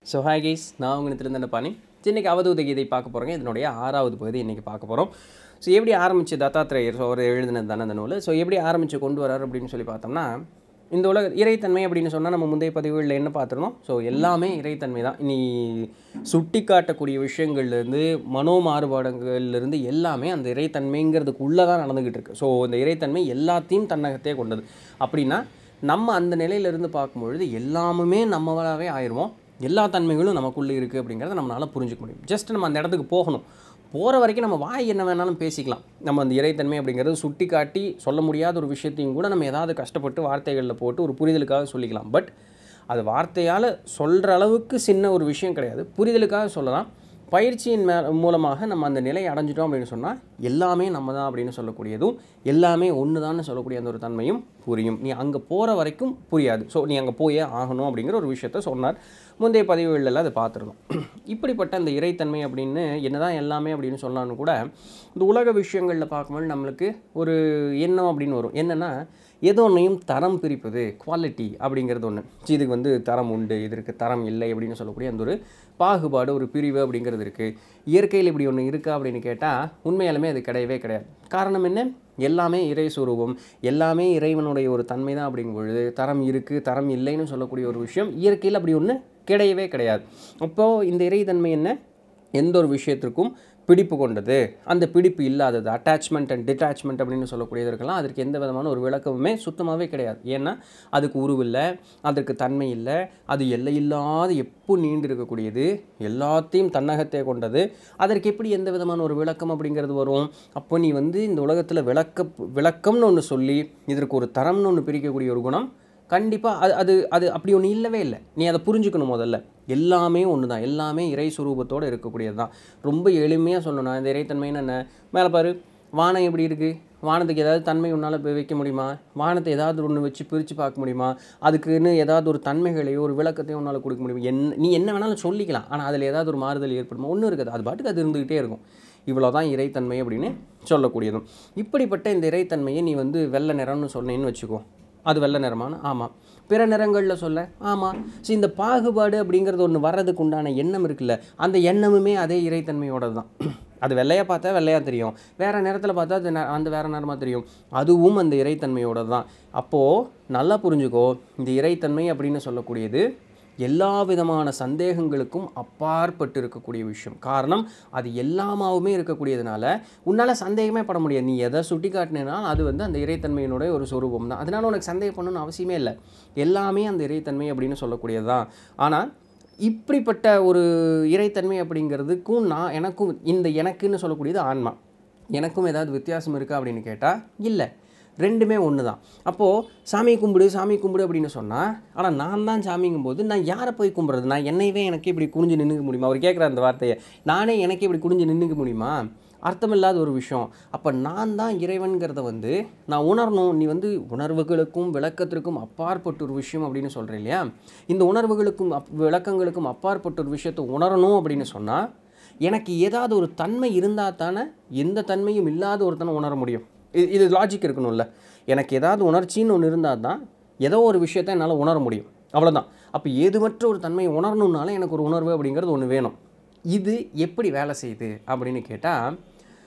so hi guys நான் உங்கள்கிட்ட பாணி இன்னைக்கு அவதூத கீதை பார்க்க போகிறோங்க இதனுடைய ஆறாவது பகுதி இன்றைக்கி பார்க்க போகிறோம் ஸோ எப்படி ஆரம்பிச்சு தத்தாத்திரேயர் ஸோ அவர் எழுதினது தானே அந்த நூல் ஸோ எப்படி ஆரம்பித்து கொண்டு வரார் அப்படின்னு சொல்லி பார்த்தோம்னா இந்த உலக இறைத்தன்மை அப்படின்னு சொன்னால் நம்ம முந்தைய பதிவுகளில் என்ன பார்த்துருந்தோம் ஸோ எல்லாமே இறைத்தன்மை தான் இனி சுட்டி காட்டக்கூடிய விஷயங்கள்லேருந்து மனோ மாறுபாடுகள்லேருந்து எல்லாமே அந்த இறைத்தன்மைங்கிறதுக்குள்ளே தான் நடந்துக்கிட்டு இருக்கு ஸோ இந்த இறைத்தன்மை எல்லாத்தையும் தன்னகத்தே கொண்டது அப்படின்னா நம்ம அந்த நிலையிலிருந்து பார்க்கும்பொழுது எல்லாமுமே நம்மளாவே ஆயிடுவோம் எல்லா தன்மைகளும் நமக்குள்ளே இருக்குது அப்படிங்கிறத நம்மளால் புரிஞ்சுக்க முடியும் ஜஸ்ட் நம்ம அந்த இடத்துக்கு போகணும் போகிற வரைக்கும் நம்ம வாய் என்ன வேணாலும் பேசிக்கலாம் நம்ம அந்த இறைத்தன்மை அப்படிங்கிறது சுட்டி காட்டி சொல்ல முடியாத ஒரு விஷயத்தையும் கூட நம்ம ஏதாவது கஷ்டப்பட்டு வார்த்தைகளில் போட்டு ஒரு புரிதலுக்காக சொல்லிக்கலாம் பட் அது வார்த்தையால் சொல்கிற அளவுக்கு சின்ன ஒரு விஷயம் கிடையாது புரிதலுக்காக சொல்லலாம் பயிற்சியின் மே மூலமாக நம்ம அந்த நிலையை அடைஞ்சிட்டோம் அப்படின்னு சொன்னால் எல்லாமே நம்ம தான் அப்படின்னு சொல்லக்கூடியதும் எல்லாமே ஒன்று தான் சொல்லக்கூடிய அந்த ஒரு தன்மையும் புரியும் நீ அங்கே போகிற வரைக்கும் புரியாது ஸோ நீ அங்கே போயே ஆகணும் அப்படிங்கிற ஒரு விஷயத்த சொன்னார் முந்தைய பதிவுகளில் அதை பார்த்துருந்தோம் இப்படிப்பட்ட அந்த இறைத்தன்மை அப்படின்னு என்னதான் எல்லாமே அப்படின்னு சொன்னாலும் கூட இந்த உலக விஷயங்களில் பார்க்கும்போது நம்மளுக்கு ஒரு எண்ணம் அப்படின்னு வரும் என்னென்னா எது ஒன்றையும் தரம் பிரிப்பது குவாலிட்டி அப்படிங்கிறது ஒன்று இதுக்கு வந்து தரம் உண்டு இதற்கு தரம் இல்லை அப்படின்னு சொல்லக்கூடிய அந்த ஒரு பாகுபாடு ஒரு பிரிவு அப்படிங்கிறது இருக்குது இயற்கையில் இப்படி ஒன்று இருக்கா அப்படின்னு கேட்டால் உண்மையாலுமே அது கிடையவே கிடையாது காரணம் என்ன எல்லாமே இறை சுரூபம் எல்லாமே இறைவனுடைய ஒரு தன்மை தான் அப்படிங்கும் பொழுது தரம் இருக்குது தரம் இல்லைன்னு சொல்லக்கூடிய ஒரு விஷயம் இயற்கையில் அப்படி ஒன்று கிடையவே கிடையாது அப்போது இந்த இறைத்தன்மை என்ன எந்த ஒரு விஷயத்திற்கும் பிடிப்பு கொண்டது அந்த பிடிப்பு இல்லாதது அட்டாச்மெண்ட் அண்ட் டிட்டாச்மெண்ட் அப்படின்னு சொல்லக்கூடியதற்கெல்லாம் அதற்கு எந்த விதமான ஒரு விளக்கமுமே சுத்தமாகவே கிடையாது ஏன்னா அதுக்கு உருவில்லை அதற்கு தன்மை இல்லை அது எல்லையில்லாத எப்போ நீண்டு இருக்கக்கூடியது எல்லாத்தையும் தன்னகத்தை கொண்டது அதற்கு எப்படி எந்த விதமான ஒரு விளக்கம் அப்படிங்கிறது வரும் அப்போ நீ வந்து இந்த உலகத்தில் விளக்க விளக்கம்னு ஒன்று சொல்லி இதற்கு ஒரு தரம்னு ஒன்று பிரிக்கக்கூடிய ஒரு குணம் கண்டிப்பாக அது அது அது அப்படி ஒன்று இல்லவே இல்லை நீ அதை புரிஞ்சுக்கணும் முதல்ல எல்லாமே ஒன்று தான் எல்லாமே இறை சுரூபத்தோடு இருக்கக்கூடியது தான் ரொம்ப எளிமையாக சொல்லணும் இந்த இறைத்தன்மைன்னு என்ன மேலே பாரு வானம் எப்படி இருக்குது வானத்துக்கு ஏதாவது தன்மை உன்னால் வைக்க முடியுமா வானத்தை ஏதாவது ஒன்று வச்சு பிரித்து பார்க்க முடியுமா அதுக்குன்னு ஏதாவது ஒரு தன்மைகளையோ ஒரு விளக்கத்தையோ உன்னால் கொடுக்க முடியுமா என்ன நீ என்ன வேணாலும் சொல்லிக்கலாம் ஆனால் அதில் ஏதாவது ஒரு மாறுதல் ஏற்படுமா ஒன்றும் இருக்காது அது பாட்டுக்கு அது இருந்துக்கிட்டே இருக்கும் இவ்வளோ தான் இறைத்தன்மை அப்படின்னு சொல்லக்கூடியதும் இப்படிப்பட்ட இந்த இறைத்தன்மையை நீ வந்து வெள்ளை நிறம்னு சொன்னேன்னு வச்சுக்கோ அது வெள்ளை நிறமான ஆமாம் பிற நிறங்களில் சொல்ல ஆமாம் ஸோ இந்த பாகுபாடு அப்படிங்கிறது ஒன்று வர்றதுக்கு உண்டான எண்ணம் இருக்குல்ல அந்த எண்ணமுமே அதே இறைத்தன்மையோட தான் அது வெள்ளையாக பார்த்தா வெள்ளையாக தெரியும் வேறு நேரத்தில் பார்த்தா அது ந- அந்த வேறு நேரமாக தெரியும் அதுவும் அந்த இறைத்தன்மையோட தான் அப்போது நல்லா புரிஞ்சுக்கோ இந்த இறைத்தன்மை அப்படின்னு சொல்லக்கூடியது எல்லா விதமான சந்தேகங்களுக்கும் அப்பாற்பட்டு இருக்கக்கூடிய விஷயம் காரணம் அது எல்லாமாவுமே இருக்கக்கூடியதுனால உன்னால் சந்தேகமே பட முடியாது நீ எதை சுட்டி காட்டினா அது வந்து அந்த இறைத்தன்மையினுடைய ஒரு சொரூபம் தான் அதனால உனக்கு சந்தேகம் பண்ணணும்னு அவசியமே இல்லை எல்லாமே அந்த இறைத்தன்மை அப்படின்னு சொல்லக்கூடியது தான் ஆனால் இப்படிப்பட்ட ஒரு இறைத்தன்மை அப்படிங்கிறதுக்கும் நான் எனக்கும் இந்த எனக்குன்னு சொல்லக்கூடியது ஆன்மா எனக்கும் ஏதாவது வித்தியாசம் இருக்கா அப்படின்னு கேட்டால் இல்லை ரெண்டுமே ஒன்று தான் அப்போது சாமி கும்பிடு சாமி கும்பிடு அப்படின்னு சொன்னால் ஆனால் நான் தான் சாமிங்கும்போது நான் யாரை போய் கும்பிட்றது நான் என்னையவே எனக்கு இப்படி குனிஞ்சு நின்றுக்க முடியுமா அவர் கேட்குற அந்த வார்த்தையை நானே எனக்கு இப்படி குனிஞ்சு நின்றுக்க முடியுமா அர்த்தமில்லாத ஒரு விஷயம் அப்போ நான் தான் இறைவன்கிறத வந்து நான் உணரணும் நீ வந்து உணர்வுகளுக்கும் விளக்கத்திற்கும் அப்பாற்பட்ட ஒரு விஷயம் அப்படின்னு சொல்கிறேன் இல்லையா இந்த உணர்வுகளுக்கும் அப் விளக்கங்களுக்கும் அப்பாற்பட்ட ஒரு விஷயத்தை உணரணும் அப்படின்னு சொன்னால் எனக்கு ஏதாவது ஒரு தன்மை இருந்தால் தானே எந்த தன்மையும் இல்லாத ஒருத்தனை உணர முடியும் இது இது லாஜிக் இருக்கணும்ல எனக்கு ஏதாவது உணர்ச்சின்னு ஒன்று இருந்தால் தான் ஏதோ ஒரு விஷயத்தை என்னால் உணர முடியும் அவ்வளோதான் அப்போ ஏதுமற்ற ஒரு தன்மையை உணரணுன்னால எனக்கு ஒரு உணர்வு அப்படிங்கிறது ஒன்று வேணும் இது எப்படி வேலை செய்யுது அப்படின்னு கேட்டால்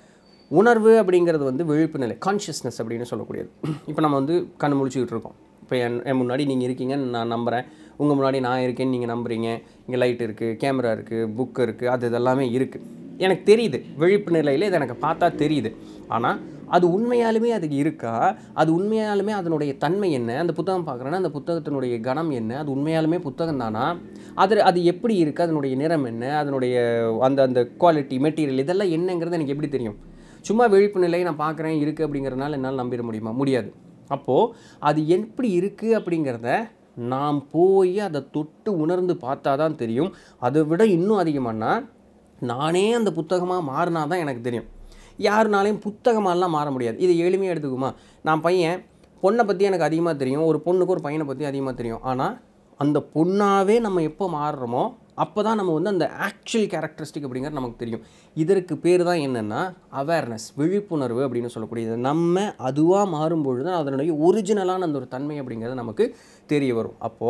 உணர்வு அப்படிங்கிறது வந்து விழிப்பு நிலை கான்ஷியஸ்னஸ் அப்படின்னு சொல்லக்கூடியது இப்போ நம்ம வந்து கண் முழிச்சுக்கிட்டு இருக்கோம் இப்போ என் என் முன்னாடி நீங்கள் இருக்கீங்கன்னு நான் நம்புகிறேன் உங்கள் முன்னாடி நான் இருக்கேன்னு நீங்கள் நம்புறீங்க இங்கே லைட் இருக்குது கேமரா இருக்குது புக் இருக்குது அது இதெல்லாமே இருக்குது எனக்கு தெரியுது விழிப்பு நிலையில் இது எனக்கு பார்த்தா தெரியுது ஆனால் அது உண்மையாலுமே அதுக்கு இருக்கா அது உண்மையாலுமே அதனுடைய தன்மை என்ன அந்த புத்தகம் பார்க்குறேன்னா அந்த புத்தகத்தினுடைய கணம் என்ன அது உண்மையாலுமே புத்தகம் தானா அது அது எப்படி இருக்குது அதனுடைய நிறம் என்ன அதனுடைய அந்த அந்த குவாலிட்டி மெட்டீரியல் இதெல்லாம் என்னங்கிறது எனக்கு எப்படி தெரியும் சும்மா விழிப்பு நிலையை நான் பார்க்குறேன் இருக்குது அப்படிங்கிறதுனால என்னால் நம்பிட முடியுமா முடியாது அப்போது அது எப்படி இருக்குது அப்படிங்கிறத நாம் போய் அதை தொட்டு உணர்ந்து பார்த்தா தான் தெரியும் அதை விட இன்னும் அதிகமானா நானே அந்த புத்தகமாக மாறினா தான் எனக்கு தெரியும் யாருனாலையும் புத்தகமாலாம் மாற முடியாது இது எளிமையாக எடுத்துக்குமா நான் பையன் பொண்ணை பற்றி எனக்கு அதிகமாக தெரியும் ஒரு பொண்ணுக்கு ஒரு பையனை பற்றி அதிகமாக தெரியும் ஆனால் அந்த பொண்ணாவே நம்ம எப்போ மாறுறோமோ அப்போ தான் நம்ம வந்து அந்த ஆக்சுவல் கேரக்டரிஸ்டிக் அப்படிங்கிறது நமக்கு தெரியும் இதற்கு பேர் தான் என்னென்னா அவேர்னஸ் விழிப்புணர்வு அப்படின்னு சொல்லக்கூடியது நம்ம அதுவாக மாறும்பொழுது தான் அதனுடைய ஒரிஜினலான அந்த ஒரு தன்மை அப்படிங்கிறது நமக்கு தெரிய வரும் அப்போது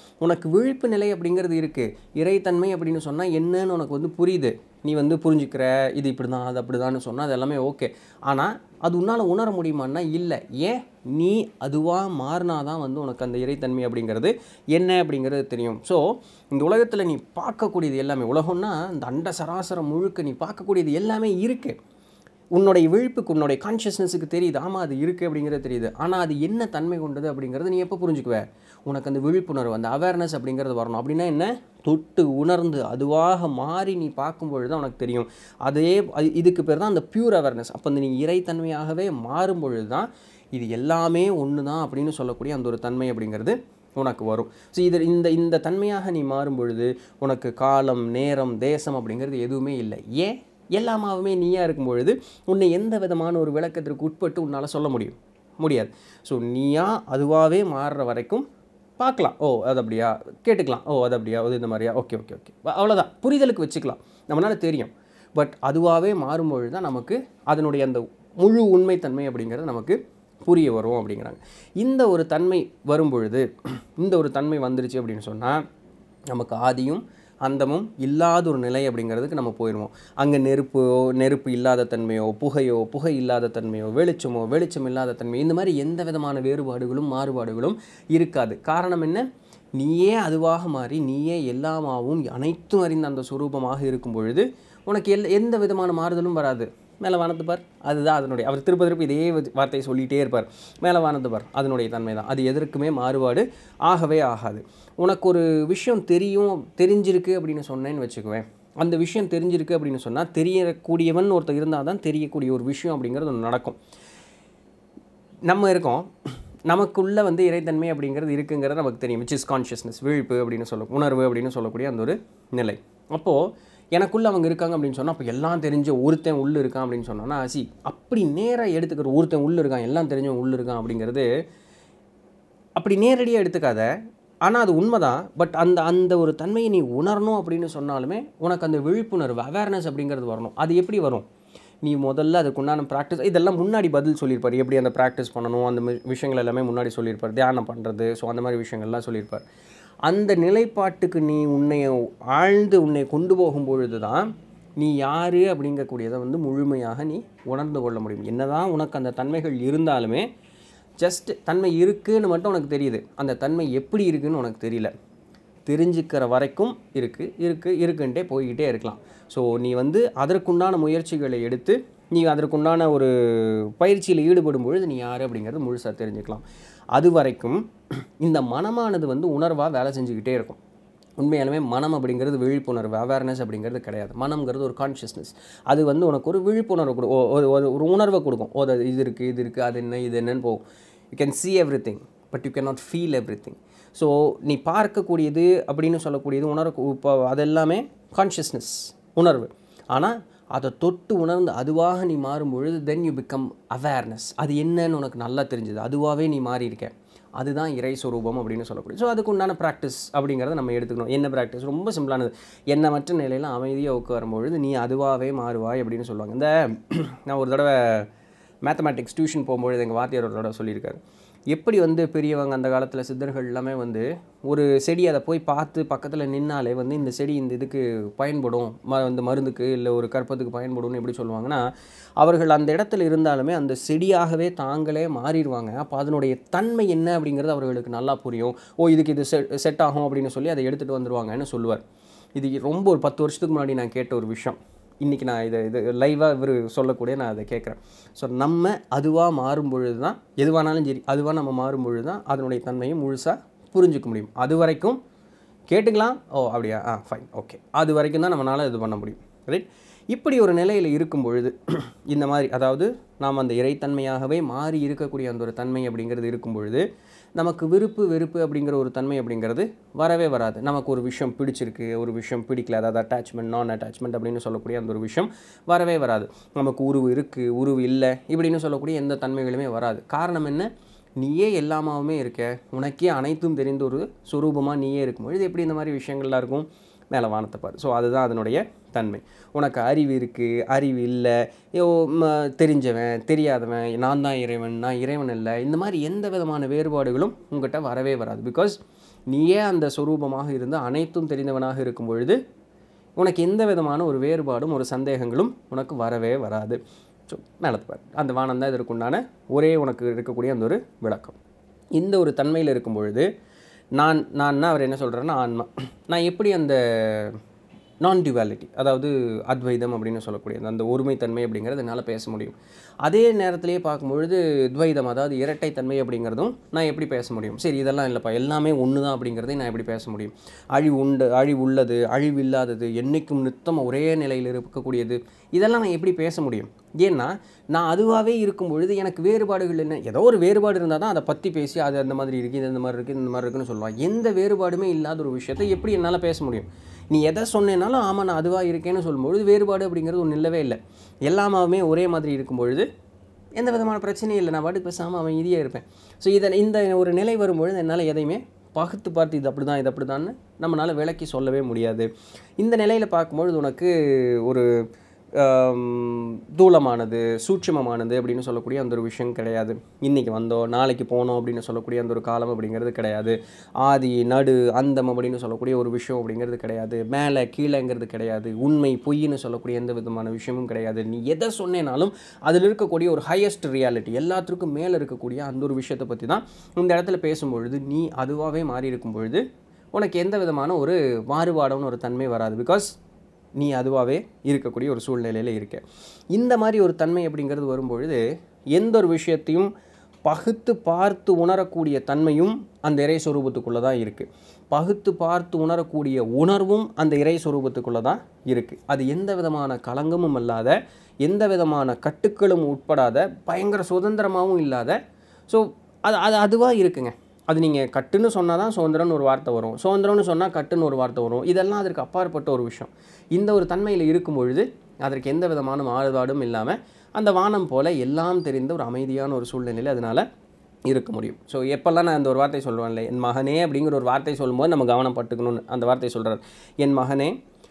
உனக்கு விழிப்பு நிலை அப்படிங்கிறது இருக்குது இறைத்தன்மை அப்படின்னு சொன்னால் என்னன்னு உனக்கு வந்து புரியுது நீ வந்து புரிஞ்சுக்கிற இது இப்படி தான் அது அப்படி தான் சொன்னால் அது எல்லாமே ஓகே ஆனால் அது உன்னால் உணர முடியுமான்னா இல்லை ஏன் நீ அதுவாக மாறினா தான் வந்து உனக்கு அந்த இறைத்தன்மை அப்படிங்கிறது என்ன அப்படிங்கிறது தெரியும் ஸோ இந்த உலகத்தில் நீ பார்க்கக்கூடியது எல்லாமே உலகம்னா இந்த அண்ட சராசரம் முழுக்க நீ பார்க்கக்கூடியது எல்லாமே இருக்குது உன்னுடைய விழிப்புக்கு உன்னுடைய கான்ஷியஸ்னஸுக்கு தெரியுது ஆமாம் அது இருக்குது அப்படிங்கிறது தெரியுது ஆனால் அது என்ன தன்மை கொண்டது அப்படிங்கிறது நீ எப்போ புரிஞ்சுக்குவ உனக்கு அந்த விழிப்புணர்வு அந்த அவேர்னஸ் அப்படிங்கிறது வரணும் அப்படின்னா என்ன தொட்டு உணர்ந்து அதுவாக மாறி நீ பார்க்கும்பொழுது தான் உனக்கு தெரியும் அதே அது- இதுக்கு பேர் தான் அந்த பியூர் அவேர்னஸ் அப்போ அந்த நீ இறைத்தன்மையாகவே மாறும் பொழுது தான் இது எல்லாமே ஒன்று தான் அப்படின்னு சொல்லக்கூடிய அந்த ஒரு தன்மை அப்படிங்கிறது உனக்கு வரும் ஸோ இது இந்த இந்த தன்மையாக நீ மாறும் பொழுது உனக்கு காலம் நேரம் தேசம் அப்படிங்கிறது எதுவுமே இல்லை ஏன் எல்லாமாவுமே நீயா இருக்கும் பொழுது உன்னை எந்த விதமான ஒரு விளக்கத்திற்கு உட்பட்டு உன்னால் சொல்ல முடியும் முடியாது ஸோ நீயா அதுவாகவே மாறுற வரைக்கும் பார்க்கலாம் ஓ அது அப்படியா கேட்டுக்கலாம் ஓ அது அப்படியா அது இந்த மாதிரியா ஓகே ஓகே ஓகே அவ்வளோதான் புரிதலுக்கு வச்சுக்கலாம் நம்மளால தெரியும் பட் அதுவாகவே மாறும்பொழுது தான் நமக்கு அதனுடைய அந்த முழு உண்மைத்தன்மை அப்படிங்கிறது நமக்கு புரிய வரும் அப்படிங்கிறாங்க இந்த ஒரு தன்மை வரும் பொழுது இந்த ஒரு தன்மை வந்துருச்சு அப்படின்னு சொன்னால் நமக்கு ஆதியும் அந்தமும் இல்லாத ஒரு நிலை அப்படிங்கிறதுக்கு நம்ம போயிடுவோம் அங்கே நெருப்போ நெருப்பு இல்லாத தன்மையோ புகையோ புகை இல்லாத தன்மையோ வெளிச்சமோ வெளிச்சம் இல்லாத தன்மையோ இந்த மாதிரி எந்த விதமான வேறுபாடுகளும் மாறுபாடுகளும் இருக்காது காரணம் என்ன நீயே அதுவாக மாறி நீயே எல்லாமாவும் அனைத்தும் அறிந்த அந்த சுரூபமாக இருக்கும் பொழுது உனக்கு எல் எந்த விதமான மாறுதலும் வராது மேலே வானத்து பார் அதுதான் அதனுடைய அவர் திருப்ப திருப்ப இதே வ- வார்த்தையை சொல்லிகிட்டே இருப்பார் மேலே வானத்து பார் அதனுடைய தன்மை தான் அது எதற்குமே மாறுபாடு ஆகவே ஆகாது உனக்கு ஒரு விஷயம் தெரியும் தெரிஞ்சிருக்கு அப்படின்னு சொன்னேன்னு வச்சுக்குவேன் அந்த விஷயம் தெரிஞ்சிருக்கு அப்படின்னு சொன்னால் தெரியக்கூடியவன் ஒருத்தர் இருந்தால் தான் தெரியக்கூடிய ஒரு விஷயம் அப்படிங்கிறது ஒன்று நடக்கும் நம்ம இருக்கோம் நமக்குள்ளே வந்து இறைத்தன்மை அப்படிங்கிறது இருக்குங்கிறது நமக்கு தெரியும் விச் இஸ் கான்ஷியஸ்னஸ் விழிப்பு அப்படின்னு சொல்ல உணர்வு அப்படின்னு சொல்லக்கூடிய அந்த ஒரு நிலை அப்போது எனக்குள்ளே அவங்க இருக்காங்க அப்படின்னு சொன்னால் அப்போ எல்லாம் தெரிஞ்ச ஒருத்தன் உள்ளே இருக்கான் அப்படின்னு சொன்னோன்னா சி அப்படி நேராக எடுத்துக்கிற ஒருத்தன் உள்ளே இருக்கான் எல்லாம் தெரிஞ்சவன் உள்ளே இருக்கான் அப்படிங்கிறது அப்படி நேரடியாக எடுத்துக்காத ஆனால் அது உண்மைதான் பட் அந்த அந்த ஒரு தன்மையை நீ உணரணும் அப்படின்னு சொன்னாலுமே உனக்கு அந்த விழிப்புணர்வு அவேர்னஸ் அப்படிங்கிறது வரணும் அது எப்படி வரும் நீ முதல்ல அதுக்குண்டான ப்ராக்டிஸ் இதெல்லாம் முன்னாடி பதில் சொல்லியிருப்பார் எப்படி அந்த ப்ராக்டிஸ் பண்ணணும் அந்த மி- விஷயங்கள் எல்லாமே முன்னாடி சொல்லியிருப்பார் தியானம் பண்ணுறது ஸோ அந்த மாதிரி விஷயங்கள்லாம் சொல்லியிருப்பார் அந்த நிலைப்பாட்டுக்கு நீ உன்னை ஆழ்ந்து உன்னை கொண்டு போகும் பொழுது தான் நீ யார் அப்படிங்கக்கூடியதை வந்து முழுமையாக நீ உணர்ந்து கொள்ள முடியும் என்னதான் உனக்கு அந்த தன்மைகள் இருந்தாலுமே ஜஸ்ட் தன்மை இருக்குன்னு மட்டும் உனக்கு தெரியுது அந்த தன்மை எப்படி இருக்குன்னு உனக்கு தெரியல தெரிஞ்சுக்கிற வரைக்கும் இருக்குது இருக்குது இருக்குன்ட்டே போய்கிட்டே இருக்கலாம் ஸோ நீ வந்து அதற்குண்டான முயற்சிகளை எடுத்து நீ அதற்குண்டான ஒரு பயிற்சியில் ஈடுபடும் பொழுது நீ யார் அப்படிங்கிறது முழுசாக தெரிஞ்சுக்கலாம் அது வரைக்கும் இந்த மனமானது வந்து உணர்வாக வேலை செஞ்சுக்கிட்டே இருக்கும் உண்மையாலுமே மனம் அப்படிங்கிறது விழிப்புணர்வு அவேர்னஸ் அப்படிங்கிறது கிடையாது மனம்ங்கிறது ஒரு கான்ஷியஸ்னஸ் அது வந்து உனக்கு ஒரு விழிப்புணர்வு கொடு ஓ- ஒரு ஒரு ஒரு உணர்வை கொடுக்கும் ஓ அது இது இருக்குது இது இருக்குது அது என்ன இது என்னன்னு போகும் you can see everything but you cannot feel everything so நீ பார்க்கக்கூடியது அப்படின்னு சொல்லக்கூடியது உணர்வு இப்போ அதெல்லாமே கான்ஷியஸ்னஸ் உணர்வு ஆனால் அதை தொட்டு உணர்ந்து அதுவாக நீ மாறும் பொழுது தென் யூ பிகம் அவேர்னஸ் அது என்னன்னு உனக்கு நல்லா தெரிஞ்சுது அதுவாகவே நீ மாறி இருக்க அதுதான் இறை சொரூபம் அப்படின்னு சொல்லக்கூடிய ஸோ அதுக்கு உண்டான ப்ராக்டிஸ் அப்படிங்கிறத நம்ம எடுத்துக்கணும் என்ன ப்ராக்டிஸ் ரொம்ப சிம்பிளானது எண்ணமற்ற நிலையில் அமைதியாக உட்காரும் பொழுது நீ அதுவாகவே மாறுவாய் அப்படின்னு சொல்லுவாங்க இந்த நான் ஒரு தடவை மேத்தமேட்டிக்ஸ் டியூஷன் போகும்பொழுது எங்கள் வாத்தியார் ஒரு தடவை சொல்லியிருக்காரு எப்படி வந்து பெரியவங்க அந்த காலத்தில் சித்தர்கள் எல்லாமே வந்து ஒரு செடி அதை போய் பார்த்து பக்கத்தில் நின்னாலே வந்து இந்த செடி இந்த இதுக்கு பயன்படும் ம இந்த மருந்துக்கு இல்லை ஒரு கற்பத்துக்கு பயன்படும்னு எப்படி சொல்லுவாங்கன்னா அவர்கள் அந்த இடத்துல இருந்தாலுமே அந்த செடியாகவே தாங்களே மாறிடுவாங்க அப்போ அதனுடைய தன்மை என்ன அப்படிங்கிறது அவர்களுக்கு நல்லா புரியும் ஓ இதுக்கு இது செட் செட் ஆகும் அப்படின்னு சொல்லி அதை எடுத்துகிட்டு வந்துருவாங்கன்னு சொல்லுவார் இது ரொம்ப ஒரு பத்து வருஷத்துக்கு முன்னாடி நான் கேட்ட ஒரு விஷயம் இன்றைக்கி நான் இதை இது லைவாக இவர் சொல்லக்கூடிய நான் அதை கேட்குறேன் ஸோ நம்ம அதுவாக மாறும் பொழுது தான் எதுவானாலும் சரி அதுவாக நம்ம மாறும் பொழுது தான் அதனுடைய தன்மையை முழுசாக புரிஞ்சுக்க முடியும் அது வரைக்கும் கேட்டுக்கலாம் ஓ அப்படியா ஆ ஃபைன் ஓகே அது வரைக்கும் தான் நம்மளால் இது பண்ண முடியும் ரைட் இப்படி ஒரு நிலையில் இருக்கும் பொழுது இந்த மாதிரி அதாவது நாம் அந்த இறைத்தன்மையாகவே மாறி இருக்கக்கூடிய அந்த ஒரு தன்மை அப்படிங்கிறது இருக்கும் பொழுது நமக்கு விருப்பு வெறுப்பு அப்படிங்கிற ஒரு தன்மை அப்படிங்கிறது வரவே வராது நமக்கு ஒரு விஷயம் பிடிச்சிருக்கு ஒரு விஷயம் பிடிக்கல அதாவது அட்டாச்மெண்ட் நான் அட்டாச்மெண்ட் அப்படின்னு சொல்லக்கூடிய அந்த ஒரு விஷயம் வரவே வராது நமக்கு உருவு இருக்குது உருவு இல்லை இப்படின்னு சொல்லக்கூடிய எந்த தன்மைகளுமே வராது காரணம் என்ன நீயே எல்லாமாவுமே இருக்க உனக்கே அனைத்தும் தெரிந்த ஒரு சுரூபமாக நீயே இருக்கும்பொழுது எப்படி இந்த மாதிரி விஷயங்கள்லாம் இருக்கும் மேலே வானத்தை பாரு ஸோ அதுதான் அதனுடைய தன்மை உனக்கு அறிவு இருக்குது அறிவு இல்லை ஐயோ ம, தெரிஞ்சவன் தெரியாதவன் நான் தான் இறைவன் நான் இறைவன் இல்லை இந்த மாதிரி எந்த விதமான வேறுபாடுகளும் உங்கள்கிட்ட வரவே வராது பிகாஸ் நீயே அந்த சொரூபமாக இருந்து அனைத்தும் தெரிந்தவனாக இருக்கும் பொழுது உனக்கு எந்த விதமான ஒரு வேறுபாடும் ஒரு சந்தேகங்களும் உனக்கு வரவே வராது ஸோ மேலத்து பாரு அந்த வானம் தான் இதற்கு உண்டான ஒரே உனக்கு இருக்கக்கூடிய அந்த ஒரு விளக்கம் இந்த ஒரு தன்மையில் இருக்கும் பொழுது நான் நான் அவர் என்ன சொல்கிறேன்னா ஆன்மா நான் எப்படி அந்த நான் டியூவாலிட்டி அதாவது அத்வைதம் அப்படின்னு சொல்லக்கூடிய அந்த ஒருமைத்தன்மை அப்படிங்கிறது என்னால் பேச முடியும் அதே நேரத்திலேயே பார்க்கும்பொழுது துவைதம் அதாவது இரட்டைத்தன்மை அப்படிங்கிறதும் நான் எப்படி பேச முடியும் சரி இதெல்லாம் இல்லைப்பா எல்லாமே ஒன்று தான் அப்படிங்கிறதை நான் எப்படி பேச முடியும் அழிவு உண்டு அழிவு உள்ளது அழிவு இல்லாதது என்றைக்கும் நித்தம் ஒரே நிலையில் இருக்கக்கூடியது இதெல்லாம் நான் எப்படி பேச முடியும் ஏன்னா நான் அதுவாகவே இருக்கும் பொழுது எனக்கு வேறுபாடுகள் என்ன ஏதோ ஒரு வேறுபாடு இருந்தால் தான் அதை பற்றி பேசி அது அந்த மாதிரி இருக்குது இது இந்த மாதிரி இருக்குது இந்த மாதிரி இருக்குன்னு சொல்லுவான் எந்த வேறுபாடுமே இல்லாத ஒரு விஷயத்தை எப்படி என்னால் பேச முடியும் நீ எதை சொன்னேனாலும் ஆமாம் நான் அதுவாக இருக்கேன்னு சொல்லும்பொழுது வேறுபாடு அப்படிங்கிறது ஒன்று இல்லவே இல்லை எல்லாமே ஒரே மாதிரி இருக்கும் பொழுது எந்த விதமான பிரச்சனையும் இல்லை நான் பாட்டுக்கு பேசாமல் அவன் இதியே இருப்பேன் ஸோ இதை இந்த ஒரு நிலை வரும்பொழுது என்னால் எதையுமே பகுத்து பார்த்து இது அப்படி தான் இது அப்படி தான்னு நம்மளால் விளக்கி சொல்லவே முடியாது இந்த நிலையில் பார்க்கும்பொழுது உனக்கு ஒரு ஆம், தூளமானது சூட்சுமமானது அப்படின்னு சொல்லக்கூடிய அந்த ஒரு விஷயம் கிடையாது இன்றைக்கி வந்தோம் நாளைக்கு போனோம் அப்படின்னு சொல்லக்கூடிய அந்த ஒரு காலம் அப்படிங்கிறது கிடையாது ஆதி நடு அந்தம் அப்படின்னு சொல்லக்கூடிய ஒரு விஷயம் அப்படிங்கிறது கிடையாது மேலே கீழேங்கிறது கிடையாது உண்மை பொய்ன்னு சொல்லக்கூடிய எந்த விதமான விஷயமும் கிடையாது நீ எதை சொன்னேனாலும் அதில் இருக்கக்கூடிய ஒரு ஹையஸ்ட் ரியாலிட்டி எல்லாத்துக்கும் மேலே இருக்கக்கூடிய அந்த ஒரு விஷயத்தை பற்றி தான் இந்த இடத்துல பேசும்பொழுது நீ அதுவாகவே மாறி இருக்கும் பொழுது உனக்கு எந்த விதமான ஒரு மாறுபாடான ஒரு தன்மை வராது பிகாஸ் நீ அதுவாகவே இருக்கக்கூடிய ஒரு சூழ்நிலையில் இருக்க இந்த மாதிரி ஒரு தன்மை அப்படிங்கிறது வரும்பொழுது எந்த ஒரு விஷயத்தையும் பகுத்து பார்த்து உணரக்கூடிய தன்மையும் அந்த இறை சொரூபத்துக்குள்ளே தான் இருக்குது பகுத்து பார்த்து உணரக்கூடிய உணர்வும் அந்த இறை சொரூபத்துக்குள்ளே தான் இருக்குது அது எந்த விதமான களங்கமும் இல்லாத எந்த விதமான கட்டுக்களும் உட்படாத பயங்கர சுதந்திரமாகவும் இல்லாத ஸோ அது அது அதுவாக இருக்குங்க அது நீங்கள் கட்டுன்னு சொன்னால் தான் சுதந்திரம்னு ஒரு வார்த்தை வரும் சுதந்திரம்னு சொன்னால் கட்டுன்னு ஒரு வார்த்தை வரும் இதெல்லாம் அதற்கு அப்பாற்பட்ட ஒரு விஷயம் இந்த ஒரு தன்மையில் இருக்கும் பொழுது அதற்கு எந்த விதமான மாறுபாடும் இல்லாமல் அந்த வானம் போல எல்லாம் தெரிந்த ஒரு அமைதியான ஒரு சூழ்நிலையில் அதனால் இருக்க முடியும் ஸோ எப்போல்லாம் நான் அந்த ஒரு வார்த்தை சொல்லுவேன்ல என் மகனே அப்படிங்கிற ஒரு வார்த்தை சொல்லும்போது நம்ம கவனம் பட்டுக்கணும்னு அந்த வார்த்தை சொல்கிறார் என் மகனே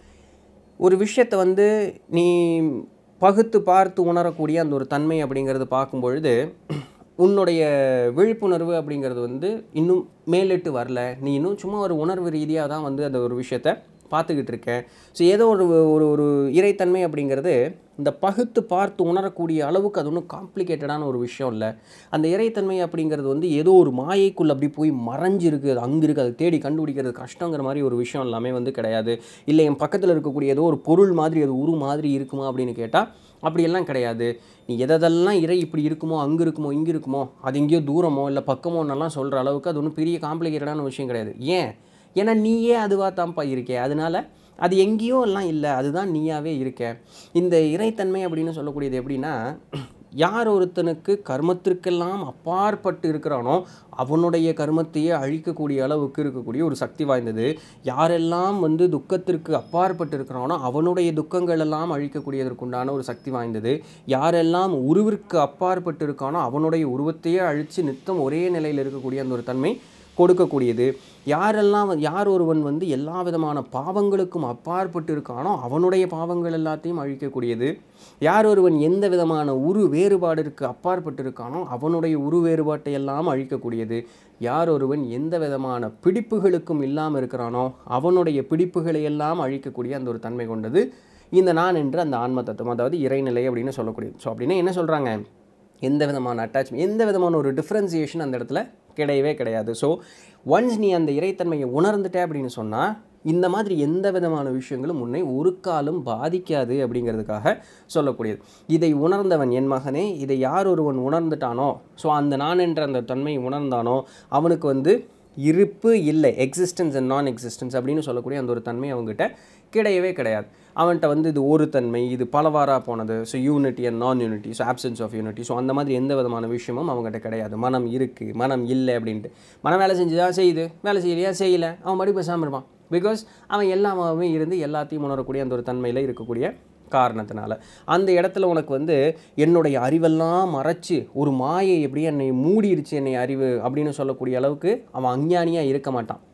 ஒரு விஷயத்தை வந்து நீ பகுத்து பார்த்து உணரக்கூடிய அந்த ஒரு தன்மை அப்படிங்கிறது பார்க்கும் பொழுது உன்னுடைய விழிப்புணர்வு அப்படிங்கிறது வந்து இன்னும் மேலிட்டு வரல நீ இன்னும் சும்மா ஒரு உணர்வு ரீதியாக தான் வந்து அந்த ஒரு விஷயத்த பார்த்துக்கிட்டு இருக்கேன் ஸோ ஏதோ ஒரு ஒரு ஒரு இறைத்தன்மை அப்படிங்கிறது இந்த பகுத்து பார்த்து உணரக்கூடிய அளவுக்கு அது ஒன்றும் காம்ப்ளிகேட்டடான ஒரு விஷயம் இல்லை அந்த இறைத்தன்மை அப்படிங்கிறது வந்து ஏதோ ஒரு மாயைக்குள்ளே அப்படி போய் மறைஞ்சிருக்கு அது அங்கே இருக்குது அதை தேடி கண்டுபிடிக்கிறது கஷ்டங்கிற மாதிரி ஒரு விஷயம் எல்லாமே வந்து கிடையாது இல்லை என் பக்கத்தில் இருக்கக்கூடிய ஏதோ ஒரு பொருள் மாதிரி அது உரு மாதிரி இருக்குமா அப்படின்னு கேட்டால் அப்படியெல்லாம் கிடையாது நீ எதெல்லாம் இறை இப்படி இருக்குமோ அங்கே இருக்குமோ இங்கே இருக்குமோ அது எங்கேயோ தூரமோ இல்லை பக்கமோன்னெல்லாம் சொல்கிற அளவுக்கு அது ஒன்றும் பெரிய காம்ப்ளிகேட்டடான விஷயம் கிடையாது ஏன் ஏன்னா நீயே அதுவாக தான்ப்பா இருக்கே அதனால அது எங்கேயோ எல்லாம் இல்லை அதுதான் நீயாவே இருக்க இந்த இறைத்தன்மை அப்படின்னு சொல்லக்கூடியது எப்படின்னா யார் ஒருத்தனுக்கு கர்மத்திற்கெல்லாம் அப்பாற்பட்டு இருக்கிறானோ அவனுடைய கர்மத்தையே அழிக்கக்கூடிய அளவுக்கு இருக்கக்கூடிய ஒரு சக்தி வாய்ந்தது யாரெல்லாம் வந்து துக்கத்திற்கு அப்பாற்பட்டு இருக்கிறானோ அவனுடைய துக்கங்கள் எல்லாம் அழிக்கக்கூடியதற்குண்டான ஒரு சக்தி வாய்ந்தது யாரெல்லாம் உருவிற்கு அப்பாற்பட்டு இருக்கானோ அவனுடைய உருவத்தையே அழித்து நித்தம் ஒரே நிலையில் இருக்கக்கூடிய அந்த ஒரு தன்மை கொடுக்கக்கூடியது யாரெல்லாம் வந்து- யார் ஒருவன் வந்து எல்லா விதமான பாவங்களுக்கும் அப்பாற்பட்டு இருக்கானோ அவனுடைய பாவங்கள் எல்லாத்தையும் அழிக்கக்கூடியது யார் ஒருவன் எந்த விதமான உரு வேறுபாடிற்கு அப்பாற்பட்டு இருக்கானோ அவனுடைய உரு வேறுபாட்டை எல்லாம் அழிக்கக்கூடியது யார் ஒருவன் எந்த விதமான பிடிப்புகளுக்கும் இல்லாமல் இருக்கிறானோ அவனுடைய பிடிப்புகளை எல்லாம் அழிக்கக்கூடிய அந்த ஒரு தன்மை கொண்டது இந்த நான் என்று அந்த ஆன்ம தத்துவம் அதாவது இறைநிலை அப்படின்னு சொல்லக்கூடியது ஸோ அப்படின்னா என்ன சொல்கிறாங்க எந்த விதமான அட்டாச்மெண்ட் எந்த விதமான ஒரு டிஃப்ரென்சியேஷன் அந்த இடத்துல கிடையவே கிடையாது ஸோ ஒன்ஸ் நீ அந்த இறைத்தன்மையை உணர்ந்துட்ட அப்படின்னு சொன்னால் இந்த மாதிரி எந்த விதமான விஷயங்களும் உன்னை ஒரு காலும் பாதிக்காது அப்படிங்கிறதுக்காக சொல்லக்கூடியது இதை உணர்ந்தவன் என் மகனே இதை யார் ஒருவன் உணர்ந்துட்டானோ ஸோ அந்த நான் என்ற அந்த தன்மையை உணர்ந்தானோ அவனுக்கு வந்து இருப்பு இல்லை எக்ஸிஸ்டன்ஸ் அண்ட் நான் எக்ஸிஸ்டன்ஸ் அப்படின்னு சொல்லக்கூடிய அந்த ஒரு தன்மை அவங்ககிட்ட கிடையவே கிடையாது அவன்கிட்ட வந்து இது ஒரு தன்மை இது பலவாறாக போனது ஸோ யூனிட்டி அண்ட் நான் unity so options of unity so அந்த மாதிரி எந்த விதமான விஷயமும் அவங்ககிட்ட கிடையாது மனம் இருக்குது மனம் இல்லை அப்படின்ட்டு மனம் வேலை செஞ்சுதா செய்யுது வேலை செய்யலையா செய்யலை அவன் மறுபடியும் பேசாமல் இருப்பான் பிகாஸ் அவன் எல்லாமே இருந்து எல்லாத்தையும் உணரக்கூடிய அந்த ஒரு தன்மையில் இருக்கக்கூடிய காரணத்தினால அந்த இடத்துல உனக்கு வந்து என்னுடைய அறிவெல்லாம் மறைச்சு ஒரு மாயை எப்படியே என்னை மூடிருச்சு என்னை அறிவு அப்படின்னு சொல்லக்கூடிய அளவுக்கு அவன் அஞ்ஞானியாக இருக்க மாட்டான்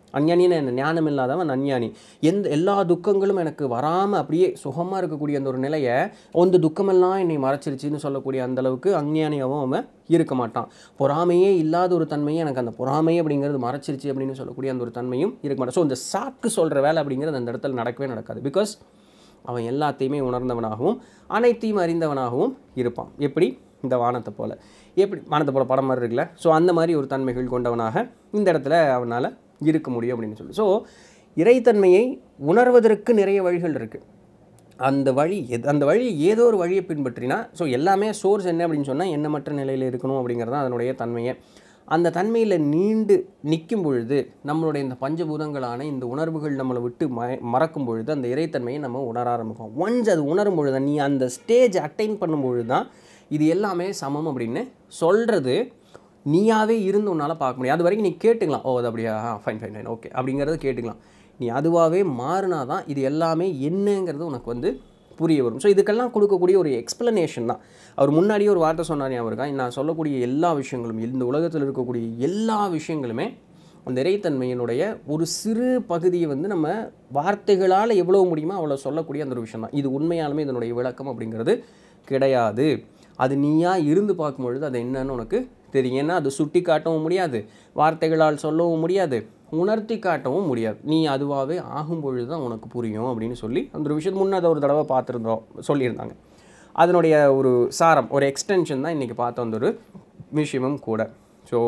அஞ்ஞானின்னு என்ன ஞானம் இல்லாதவன் அஞ்ஞானி எந்த எல்லா துக்கங்களும் எனக்கு வராமல் அப்படியே சுகமாக இருக்கக்கூடிய அந்த ஒரு நிலையை அந்த துக்கமெல்லாம் என்னை மறைச்சிருச்சுன்னு சொல்லக்கூடிய அந்த அளவுக்கு அஞ்ஞானியாகவும் அவன் இருக்க மாட்டான் பொறாமையே இல்லாத ஒரு தன்மையை எனக்கு அந்த பொறாமை அப்படிங்கிறது மறைச்சிருச்சு அப்படின்னு சொல்லக்கூடிய அந்த ஒரு தன்மையும் இருக்க மாட்டான் ஸோ இந்த சாக்கு சொல்கிற வேலை அப்படிங்கிறது அந்த இடத்துல நடக்கவே நடக்காது பிகாஸ் அவன் எல்லாத்தையுமே உணர்ந்தவனாகவும் அனைத்தையும் அறிந்தவனாகவும் இருப்பான் எப்படி இந்த வானத்தை போல எப்படி வானத்தை போல படம் மாதிரி இருக்குல்ல ஸோ அந்த மாதிரி ஒரு தன்மைகள் கொண்டவனாக இந்த இடத்துல அவனால் இருக்க முடியும் அப்படின்னு சொல்லி ஸோ இறைத்தன்மையை உணர்வதற்கு நிறைய வழிகள் இருக்குது அந்த வழி எது அந்த வழி ஏதோ ஒரு வழியை பின்பற்றினா ஸோ எல்லாமே சோர்ஸ் என்ன அப்படின்னு சொன்னால் எண்ணமற்ற நிலையில் இருக்கணும் அப்படிங்கிறது தான் அதனுடைய தன்மையை அந்த தன்மையில் நீண்டு நிற்கும் பொழுது நம்மளுடைய இந்த பஞ்சபூதங்களான இந்த உணர்வுகள் நம்மளை விட்டு ம மறக்கும் பொழுது அந்த இறைத்தன்மையை நம்ம உணர ஆரம்பிப்போம் ஒன்ஸ் அது உணரும் பொழுது நீ அந்த ஸ்டேஜ் அட்டைன் பண்ணும் பொழுது தான் இது எல்லாமே சமம் அப்படின்னு சொல்கிறது நீயாவே இருந்து உன்னால் பார்க்க முடியும் அது வரைக்கும் நீ கேட்டுக்கலாம் ஓ அது அப்படியா ஃபைன் ஃபைன் ஃபைன் ஓகே அப்படிங்கிறத கேட்டுக்கலாம் நீ அதுவாகவே மாறினா தான் இது எல்லாமே என்னங்கிறது உனக்கு வந்து புரிய வரும் ஸோ இதுக்கெல்லாம் கொடுக்கக்கூடிய ஒரு எக்ஸ்ப்ளனேஷன் தான் அவர் முன்னாடியே ஒரு வார்த்தை சொன்னார் ஞாபகம் இருக்கா நான் சொல்லக்கூடிய எல்லா விஷயங்களும் இந்த உலகத்தில் இருக்கக்கூடிய எல்லா விஷயங்களுமே அந்த இறைத்தன்மையினுடைய ஒரு சிறு பகுதியை வந்து நம்ம வார்த்தைகளால் எவ்வளோ முடியுமோ அவ்வளோ சொல்லக்கூடிய அந்த ஒரு விஷயம் தான் இது உண்மையாலுமே இதனுடைய விளக்கம் அப்படிங்கிறது கிடையாது அது நீயா இருந்து பார்க்கும்பொழுது அது என்னன்னு உனக்கு தெரியும் ஏன்னா அது சுட்டி காட்டவும் முடியாது வார்த்தைகளால் சொல்லவும் முடியாது உணர்த்தி காட்டவும் முடியாது நீ அதுவாகவே ஆகும் பொழுது தான் உனக்கு புரியும் அப்படின்னு சொல்லி அந்த ஒரு விஷயத்து முன்னே அதை ஒரு தடவை பார்த்துருந்தோம் சொல்லியிருந்தாங்க அதனுடைய ஒரு சாரம் ஒரு எக்ஸ்டென்ஷன் தான் இன்றைக்கி பார்த்த அந்த ஒரு விஷயமும் கூட ஸோ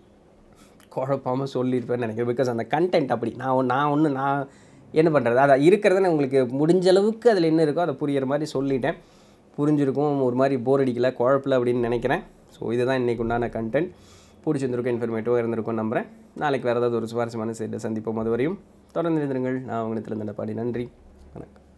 குழப்பாமல் சொல்லியிருப்பேன்னு நினைக்கிறேன் பிகாஸ் அந்த கண்டென்ட் அப்படி நான் ஒண்ணு- நான் ஒன்று நான் என்ன பண்ணுறது அதை இருக்கிறத நான் உங்களுக்கு முடிஞ்ச அளவுக்கு அதில் என்ன இருக்கோ அதை புரியிற மாதிரி சொல்லிட்டேன் புரிஞ்சிருக்கும் ஒரு மாதிரி போர் அடிக்கல குழப்பல அப்படின்னு நினைக்கிறேன் ஸோ இதுதான் இன்றைக்கு உண்டான கண்டென்ட் பிடிச்சிருந்திருக்கும் இன்ஃபர்மேட்டிவாக இருந்திருக்கும் நம்புறேன் நாளைக்கு வேறு ஏதாவது ஒரு சுவாரஸ்யமான செய்தியை சந்திப்போம் அது வரையும் தொடர்ந்து இருந்திருங்கள் நான் உங்களுக்கு இருந்த பாடி நன்றி வணக்கம்